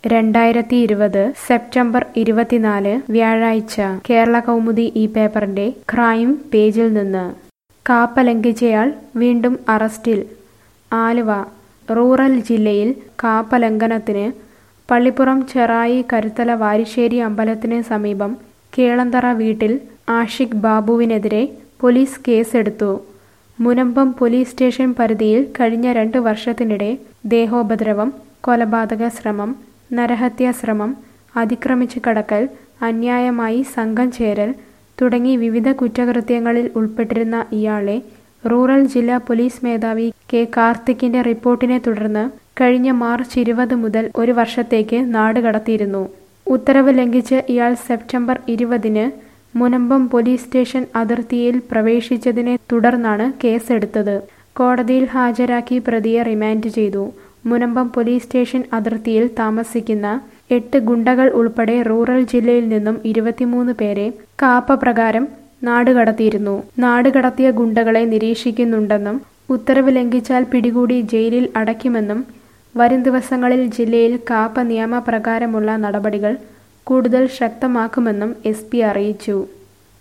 രണ്ടായിരത്തി ഇരുപത് സെപ്റ്റംബർ ഇരുപത്തിനാല് വ്യാഴാഴ്ച കേരള കൗമുദി ഈ പേപ്പറിന്റെ ക്രൈം പേജിൽ നിന്ന് കാപ്പ ലംഘിച്ചയാൾ വീണ്ടും അറസ്റ്റിൽ ആലുവ റൂറൽ ജില്ലയിൽ കാപ്പ ലംഘനത്തിന് പള്ളിപ്പുറം ചെറായി കരുത്തല വാരിശ്ശേരി അമ്പലത്തിന് സമീപം കേളന്തറ വീട്ടിൽ ആഷിഖ് ബാബുവിനെതിരെ പോലീസ് കേസെടുത്തു മുനമ്പം പോലീസ് സ്റ്റേഷൻ പരിധിയിൽ കഴിഞ്ഞ രണ്ട് വർഷത്തിനിടെ ദേഹോപദ്രവം കൊലപാതക ശ്രമം നരഹത്യാ ശ്രമം അതിക്രമിച്ച് കടക്കൽ അന്യായമായി സംഘം ചേരൽ തുടങ്ങി വിവിധ കുറ്റകൃത്യങ്ങളിൽ ഉൾപ്പെട്ടിരുന്ന ഇയാളെ റൂറൽ ജില്ലാ പോലീസ് മേധാവി കെ കാർത്തിക്കിന്റെ റിപ്പോർട്ടിനെ തുടർന്ന് കഴിഞ്ഞ മാർച്ച് ഇരുപത് മുതൽ ഒരു വർഷത്തേക്ക് നാടുകടത്തിയിരുന്നു ഉത്തരവ് ലംഘിച്ച് ഇയാൾ സെപ്റ്റംബർ ഇരുപതിന് മുനമ്പം പോലീസ് സ്റ്റേഷൻ അതിർത്തിയിൽ പ്രവേശിച്ചതിനെ തുടർന്നാണ് കേസെടുത്തത് കോടതിയിൽ ഹാജരാക്കി പ്രതിയെ റിമാൻഡ് ചെയ്തു മുനമ്പം പോലീസ് സ്റ്റേഷൻ അതിർത്തിയിൽ താമസിക്കുന്ന എട്ട് ഗുണ്ടകൾ ഉൾപ്പെടെ റൂറൽ ജില്ലയിൽ നിന്നും ഇരുപത്തിമൂന്ന് പേരെ കാപ്പ പ്രകാരം നാടുകടത്തിയിരുന്നു നാടുകടത്തിയ ഗുണ്ടകളെ നിരീക്ഷിക്കുന്നുണ്ടെന്നും ഉത്തരവ് ലംഘിച്ചാൽ പിടികൂടി ജയിലിൽ അടയ്ക്കുമെന്നും വരും ദിവസങ്ങളിൽ ജില്ലയിൽ കാപ്പ നിയമപ്രകാരമുള്ള നടപടികൾ കൂടുതൽ ശക്തമാക്കുമെന്നും എസ് അറിയിച്ചു